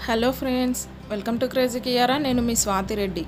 hello friends welcome to crazy Kiara నేను మీ Swathi Reddy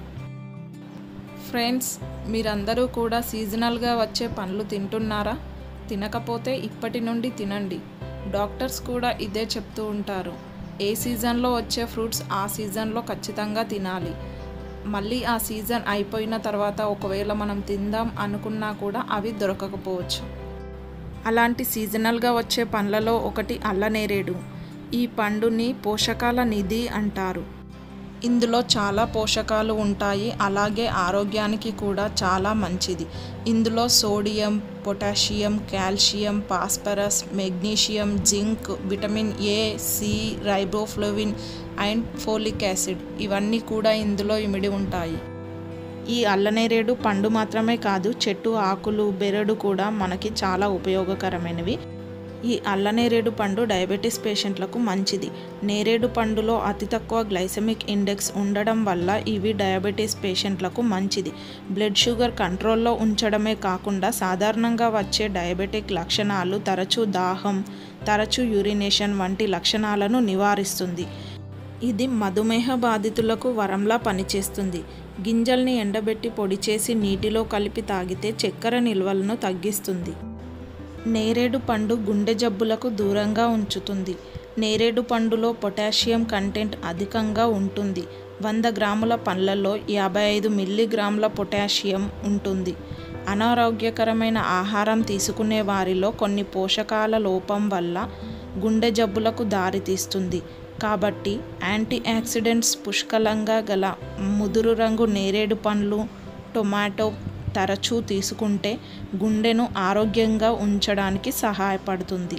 friends మీరందరూ కూడా సీజనల్గా వచ్చే పండ్లు తింటున్నారా తినకపోతే ఇప్పటి నుండి తినండి డాక్టర్స్ కూడా ఇదే చెప్తూ ఉంటారు ఏ సీజన్లో వచ్చే ఫ్రూట్స్ ఆ సీజన్లో ఖచ్చితంగా తినాలి మళ్ళీ ఆ సీజన్ అయిపోయిన తర్వాత ఒకవేళ మనం తిందాం అనుకున్నా కూడా అవి దొరకకపోవచ్చు అలాంటి సీజనల్గా వచ్చే పండ్లలో ఒకటి అల్లనేరేడు ఈ పండుని పోషకాల నిధి అంటారు ఇందులో చాలా పోషకాలు ఉంటాయి అలాగే ఆరోగ్యానికి కూడా చాలా మంచిది ఇందులో sodium potassium calcium phosphorus magnesium zinc vitamin A C riboflavin and folic acid ఇవన్నీ కూడా ఇందులో ఇమిడి ఉంటాయి ఈ అల్లనేరేడు పండు మాత్రమే కాదు చెట్టు ఆకులు బెరడు కూడా మనకి చాలా ఉపయోగకరమైనవి ఈ అల్లనేరేడు పండు డయాబెటీస్ పేషెంట్లకు మంచిది నేరేడు పండులో అతి తక్కువ గ్లైసెమిక్ ఇండెక్స్ ఉండడం వల్ల ఇవి డయాబెటీస్ పేషెంట్లకు మంచిది బ్లడ్ షుగర్ కంట్రోల్లో ఉంచడమే కాకుండా సాధారణంగా వచ్చే డయాబెటిక్ లక్షణాలు తరచూ దాహం తరచూ యూరినేషన్ వంటి లక్షణాలను నివారిస్తుంది ఇది మధుమేహ బాధితులకు వరంలా పనిచేస్తుంది గింజల్ని ఎండబెట్టి పొడి చేసి నీటిలో కలిపి తాగితే చక్కెర నిల్వలను తగ్గిస్తుంది నేరేడు పండు గుండె జబ్బులకు దూరంగా ఉంచుతుంది నేరేడు పండులో పొటాషియం కంటెంట్ అధికంగా ఉంటుంది వంద గ్రాముల పండ్లలో యాభై ఐదు మిల్లీగ్రాముల పొటాషియం ఉంటుంది అనారోగ్యకరమైన ఆహారం తీసుకునే వారిలో కొన్ని పోషకాల లోపం వల్ల గుండె జబ్బులకు దారితీస్తుంది కాబట్టి యాంటీ ఆక్సిడెంట్స్ పుష్కలంగా గల ముదురు రంగు నేరేడు పండ్లు టొమాటో తరచూ తీసుకుంటే గుండెను ఆరోగ్యంగా ఉంచడానికి సహాయపడుతుంది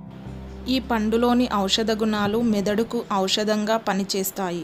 ఈ పండులోని ఔషధ గుణాలు మెదడుకు ఔషధంగా పనిచేస్తాయి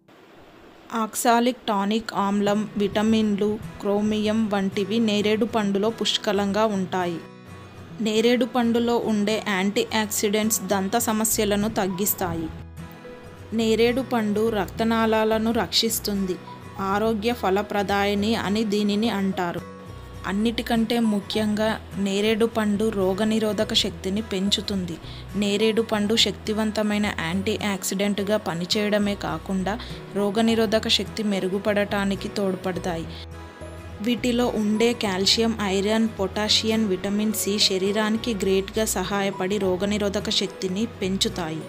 ఆక్సాలిక్ టానిక్ ఆమ్లం విటమిన్లు క్రోమియం వంటివి నేరేడు పండులో పుష్కలంగా ఉంటాయి నేరేడు పండులో ఉండే యాంటీ ఆక్సిడెంట్స్ దంత సమస్యలను తగ్గిస్తాయి నేరేడు పండు రక్తనాళాలను రక్షిస్తుంది ఆరోగ్య ఫలప్రదాయని అని దీనిని అంటారు అన్నిటికంటే ముఖ్యంగా నేరేడు పండు రోగనిరోధక శక్తిని పెంచుతుంది నేరేడు పండు శక్తివంతమైన యాంటీ ఆక్సిడెంట్గా పనిచేయడమే కాకుండా రోగనిరోధక శక్తి మెరుగుపడటానికి తోడ్పడతాయి వీటిలో ఉండే calcium iron potassium vitamin C శరీరానికి గ్రేట్గా సహాయపడి రోగనిరోధక శక్తిని పెంచుతాయి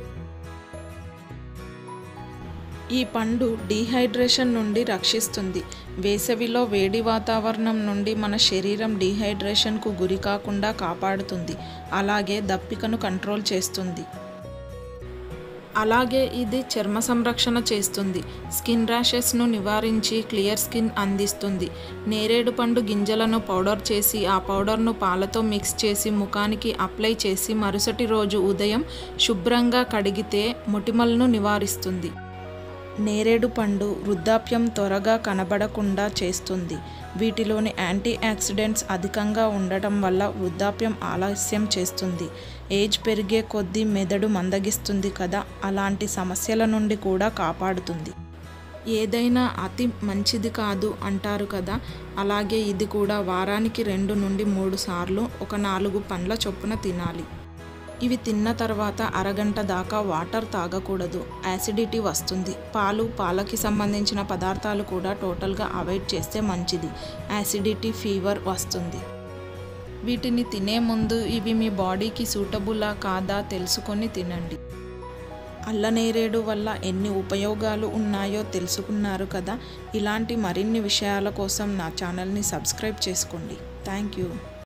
ఈ పండు డీహైడ్రేషన్ నుండి రక్షిస్తుంది వేసవిలో వేడి వాతావరణం నుండి మన శరీరం డీహైడ్రేషన్కు గురి కాకుండా కాపాడుతుంది అలాగే దప్పికను కంట్రోల్ చేస్తుంది అలాగే ఇది చర్మ సంరక్షణ చేస్తుంది స్కిన్ ర్యాషెస్ను నివారించి క్లియర్ స్కిన్ అందిస్తుంది నేరేడు పండు గింజలను పౌడర్ చేసి ఆ పౌడర్ను పాలతో మిక్స్ చేసి ముఖానికి అప్లై చేసి మరుసటి రోజు ఉదయం శుభ్రంగా కడిగితే మొటిమలను నివారిస్తుంది నేరేడు పండు వృద్ధాప్యం త్వరగా కనబడకుండా చేస్తుంది వీటిలోని యాంటీ ఆక్సిడెంట్స్ అధికంగా ఉండటం వల్ల వృద్ధాప్యం ఆలస్యం చేస్తుంది ఏజ్ పెరిగే కొద్దీ మెదడు మందగిస్తుంది కదా అలాంటి సమస్యల నుండి కూడా కాపాడుతుంది ఏదైనా అతి మంచిది కాదు అంటారు కదా అలాగే ఇది కూడా వారానికి రెండు నుండి మూడు సార్లు ఒక నాలుగు పండ్ల చొప్పున తినాలి ఇవి తిన్న తర్వాత అరగంట దాకా వాటర్ తాగకూడదు యాసిడిటీ వస్తుంది పాలు పాలకి సంబంధించిన పదార్థాలు కూడా టోటల్గా అవాయిడ్ చేస్తే మంచిది యాసిడిటీ ఫీవర్ వస్తుంది వీటిని తినే ముందు ఇవి మీ బాడీకి సూటబులా కాదా తెలుసుకొని తినండి అల్లనేరేడు వల్ల ఎన్ని ఉపయోగాలు ఉన్నాయో తెలుసుకున్నారు కదా ఇలాంటి మరిన్ని విషయాల కోసం నా ఛానల్ని సబ్స్క్రైబ్ చేసుకోండి థ్యాంక్ యూ